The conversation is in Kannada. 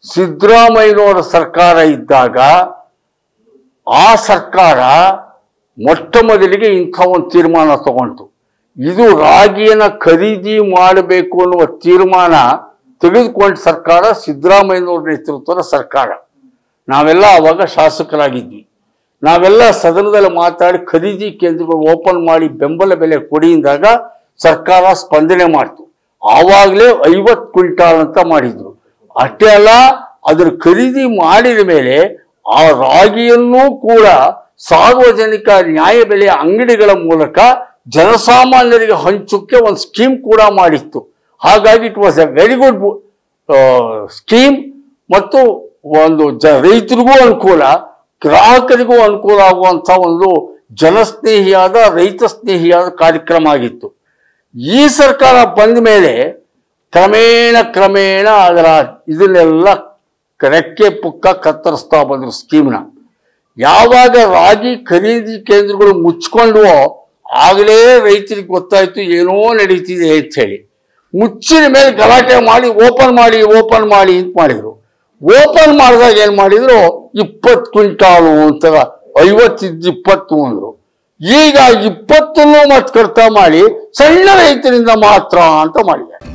ಸಿದ್ದರಾಮಯ್ಯನವರ ಸರ್ಕಾರ ಇದ್ದಾಗ ಆ ಸರ್ಕಾರ ಮೊಟ್ಟ ಮೊದಲಿಗೆ ಇಂಥ ಒಂದು ತೀರ್ಮಾನ ತಗೊಂತು ಇದು ರಾಗಿಯನ್ನ ಖರೀದಿ ಮಾಡಬೇಕು ಅನ್ನುವ ತೀರ್ಮಾನ ತೆಗೆದುಕೊಂಡ ಸರ್ಕಾರ ಸಿದ್ದರಾಮಯ್ಯನವ್ರ ನೇತೃತ್ವದ ಸರ್ಕಾರ ನಾವೆಲ್ಲ ಅವಾಗ ಶಾಸಕರಾಗಿದ್ವಿ ನಾವೆಲ್ಲ ಸದನದಲ್ಲಿ ಮಾತಾಡಿ ಖರೀದಿ ಕೇಂದ್ರಗಳು ಓಪನ್ ಮಾಡಿ ಬೆಂಬಲ ಬೆಲೆ ಕೊಡಿ ಅಂದಾಗ ಸರ್ಕಾರ ಸ್ಪಂದನೆ ಮಾಡ್ತು ಆವಾಗಲೇ ಐವತ್ತು ಕ್ವಿಂಟಾಲ್ ಅಂತ ಮಾಡಿದ್ರು ಅಷ್ಟೇ ಅಲ್ಲ ಅದರ ಖರೀದಿ ಮಾಡಿದ ಮೇಲೆ ಆ ರಾಗಿಯನ್ನು ಕೂಡ ಸಾರ್ವಜನಿಕ ನ್ಯಾಯಬೆಲೆಯ ಅಂಗಡಿಗಳ ಮೂಲಕ ಜನಸಾಮಾನ್ಯರಿಗೆ ಹಂಚೋಕ್ಕೆ ಒಂದು ಸ್ಕೀಮ್ ಕೂಡ ಮಾಡಿತ್ತು ಹಾಗಾಗಿ it was a very good scheme ಮತ್ತು ಒಂದು ಜ ರೈತರಿಗೂ ಅನುಕೂಲ ಗ್ರಾಹಕರಿಗೂ ಅನುಕೂಲ ಆಗುವಂಥ ಒಂದು ಜನಸ್ನೇಹಿಯಾದ ರೈತ ಸ್ನೇಹಿಯಾದ ಕಾರ್ಯಕ್ರಮ ಆಗಿತ್ತು ಈ ಸರ್ಕಾರ ಬಂದ ಮೇಲೆ ಕ್ರಮೇಣ ಕ್ರಮೇಣ ಅದರ ಇದನ್ನೆಲ್ಲ ರೆಕ್ಕೆ ಪುಕ್ಕ ಕತ್ತರಿಸ್ತಾ ಬಂದರು ಸ್ಕೀಮ್ನ ಯಾವಾಗ ರಾಗಿ ಖರೀದಿ ಕೇಂದ್ರಗಳು ಮುಚ್ಕೊಂಡ್ವೋ ಆಗಲೇ ರೈತರಿಗೆ ಗೊತ್ತಾಯ್ತು ಏನೋ ನಡೀತಿದೆ ಅಂತ ಹೇಳಿ ಮುಚ್ಚಿದ ಮೇಲೆ ಗಲಾಟೆ ಮಾಡಿ ಓಪನ್ ಮಾಡಿ ಓಪನ್ ಮಾಡಿ ಅಂತ ಮಾಡಿದ್ರು ಓಪನ್ ಮಾಡಿದಾಗ ಏನ್ ಮಾಡಿದ್ರು ಇಪ್ಪತ್ತು ಕ್ವಿಂಟಾಲು ಅಂತ ಐವತ್ತಿದ್ದು ಇಪ್ಪತ್ತು ಅಂದ್ರು ಈಗ ಇಪ್ಪತ್ತನ್ನು ಮತ್ತೆ ಕಡಿತ ಮಾಡಿ ಸಣ್ಣ ರೈತರಿಂದ ಮಾತ್ರ ಅಂತ ಮಾಡಿದ್ದಾರೆ